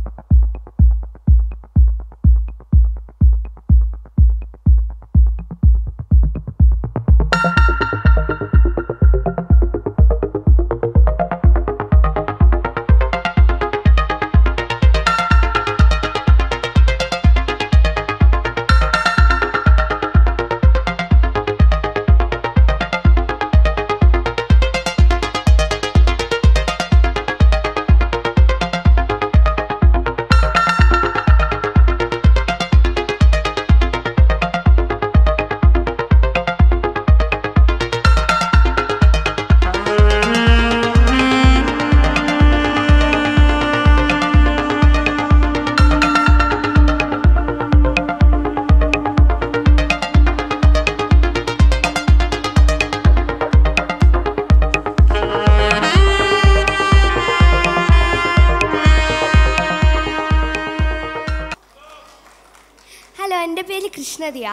hello എൻ്റെ പേര് Krishnathiya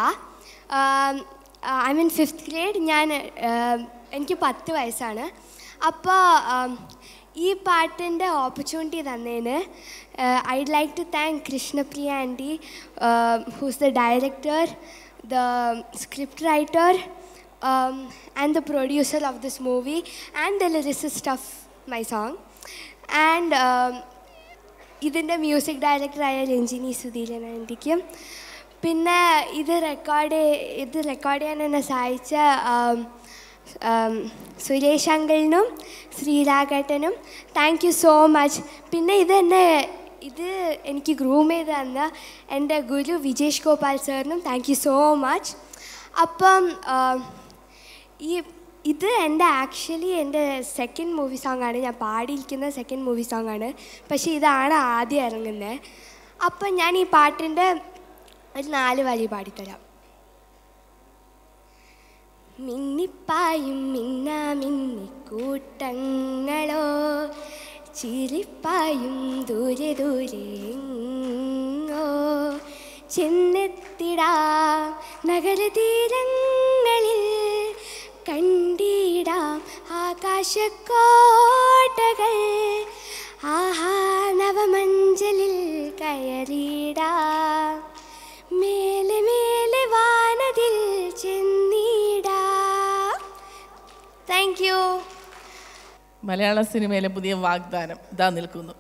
I mean fifth grade ഞാൻ ആം, എനിക്ക് പത്ത് വയസ്സാണ് അപ്പോൾ ഈ പാട്ടിൻ്റെ ഓപ്പർച്യൂണിറ്റി തന്നതിന് I'd like to thank Krishnapriya aunty who's the director the script writer and the producer of this movie and the lyricist of my song and ഇതിൻ്റെ മ്യൂസിക് ഡയറക്ടറായ രഞ്ജിനി സുധീരൻ ആൻറ്റിക്കും പിന്നെ ഇത് റെക്കോർഡ് ഇത് റെക്കോർഡ് ചെയ്യാൻ എന്നെ സഹായിച്ച ആം, ആം, സുരേഷ് അങ്കിളിനും ശ്രീരാഘട്ടനും താങ്ക് യു സോ മച്ച് പിന്നെ ഇത് എന്നെ ഇത് എനിക്ക് ഗ്രൂം ചെയ്ത് തന്ന എൻ്റെ ഗുരു വിജേഷ് ഗോപാൽ സാറിനും താങ്ക് യു സോ മച്ച് അപ്പം ആം, ഈ ഇത് എൻ്റെ ആക്ച്വലി എൻ്റെ സെക്കൻഡ് മൂവി സോങ് ആണ് ഞാൻ പാടിയിരിക്കുന്ന സെക്കൻഡ് മൂവി സോങ് ആണ് പക്ഷേ ഇതാണ് ആദ്യം ഇറങ്ങുന്നത് അപ്പം ഞാൻ ഈ പാട്ടിൻ്റെ ഒരു നാല് വരി പാടിത്തരാം മിന്നിപ്പായും മിന്നാ മിന്നിക്കൂട്ടങ്ങളോ ചിരിപ്പായും ദൂരെ ദൂരെ എങ്ങോ ചെന്നെത്തിടാം നഗരതീരങ്ങളിൽ കണ്ടിടാം ആകാശക്കോട്ടകൾ ആഹാ നവമഞ്ചലിൽ കയറിടാം മേലെ മേലെ വാനതിൽ ചെന്നിടാം താങ്ക് യു മലയാള സിനിമയിലെ പുതിയ വാഗ്ദാനം ഇതാ നിൽക്കുന്നു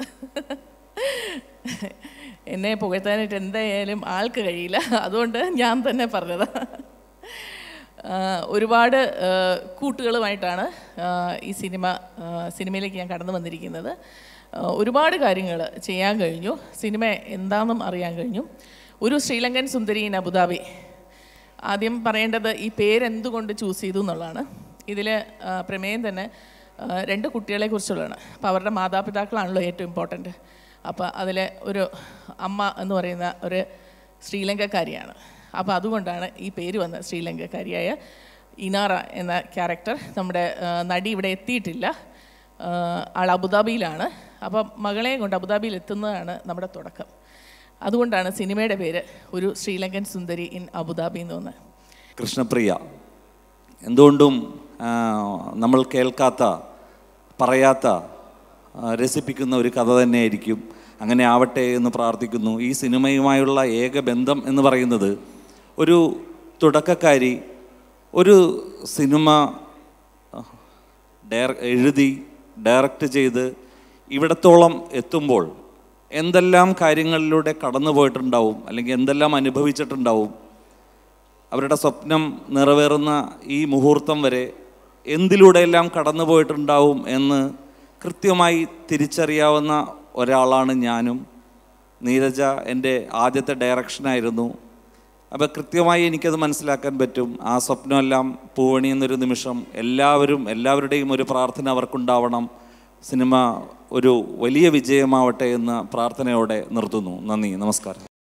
എന്നെ പുകഴ്ത്താനായിട്ട് എന്തായാലും ആൾക്ക് കഴിയില്ല അതുകൊണ്ട് ഞാൻ തന്നെ പറഞ്ഞതാ ആ, ഒരുപാട് ആ, കൂട്ടുകളുമായിട്ടാണ് ആ, ഈ സിനിമ ആ, സിനിമയിലേക്ക് ഞാൻ കടന്നു വന്നിരിക്കുന്നത് ആ, ഒരുപാട് കാര്യങ്ങൾ ചെയ്യാൻ കഴിഞ്ഞു സിനിമ എന്താണെന്നും അറിയാൻ കഴിഞ്ഞു ഒരു ശ്രീലങ്കൻ സുന്ദരി ഇൻ അബുദാബി ആദ്യം പറയേണ്ടത് ഈ പേരെന്തുകൊണ്ട് ചൂസ് ചെയ്തു എന്നുള്ളതാണ് ഇതിൽ പ്രമേയം തന്നെ ആ, രണ്ട് കുട്ടികളെ കുറിച്ചുള്ളതാണ് അപ്പോൾ അവരുടെ മാതാപിതാക്കളാണല്ലോ ഏറ്റവും ഇമ്പോർട്ടൻറ്റ് അപ്പോൾ അതിൽ ഒരു അമ്മ എന്ന് പറയുന്ന ഒരു ശ്രീലങ്കക്കാരിയാണ് അപ്പോൾ അതുകൊണ്ടാണ് ഈ പേര് വന്നത് ശ്രീലങ്കക്കാരിയായ ഇനാറ എന്ന ക്യാരക്ടർ നമ്മുടെ ആ, നടി ഇവിടെ എത്തിയിട്ടില്ല ആ, ആൾ അബുദാബിയിലാണ് അപ്പം മകളെയും കൊണ്ട് അബുദാബിയിൽ എത്തുന്നതാണ് നമ്മുടെ തുടക്കം അതുകൊണ്ടാണ് സിനിമയുടെ പേര് ഒരു ശ്രീലങ്കൻ സുന്ദരി ഇൻ അബുദാബി എന്ന് തോന്നുന്നത് കൃഷ്ണപ്രിയ എന്തുകൊണ്ടും ആ, നമ്മൾ കേൾക്കാത്ത പറയാത്ത ആ, രസിപ്പിക്കുന്ന ഒരു കഥ തന്നെയായിരിക്കും അങ്ങനെ ആവട്ടെ എന്ന് പ്രാർത്ഥിക്കുന്നു ഈ സിനിമയുമായുള്ള ഏക ബന്ധം എന്ന് പറയുന്നത് ഒരു തുടക്കക്കാരി ഒരു സിനിമ ഡയറ എഴുതി ഡയറക്റ്റ് ചെയ്ത് ഇവിടത്തോളം എത്തുമ്പോൾ എന്തെല്ലാം കാര്യങ്ങളിലൂടെ കടന്നു പോയിട്ടുണ്ടാവും അല്ലെങ്കിൽ എന്തെല്ലാം അനുഭവിച്ചിട്ടുണ്ടാവും അവരുടെ സ്വപ്നം നിറവേറുന്ന ഈ മുഹൂർത്തം വരെ എന്തിലൂടെയെല്ലാം കടന്നു പോയിട്ടുണ്ടാവും എന്ന് കൃത്യമായി തിരിച്ചറിയാവുന്ന ഒരാളാണ് ഞാനും നീരജ എൻ്റെ ആദ്യത്തെ ഡയറക്ഷനായിരുന്നു അപ്പോൾ കൃത്യമായി എനിക്കത് മനസ്സിലാക്കാൻ പറ്റും ആ സ്വപ്നമെല്ലാം പൂവണിയുന്നൊരു നിമിഷം എല്ലാവരും എല്ലാവരുടെയും ഒരു പ്രാർത്ഥന അവർക്കുണ്ടാവണം സിനിമ ഒരു വലിയ വിജയമാവട്ടെ എന്ന പ്രാർത്ഥനയോടെ നിർത്തുന്നു നന്ദി നമസ്കാരം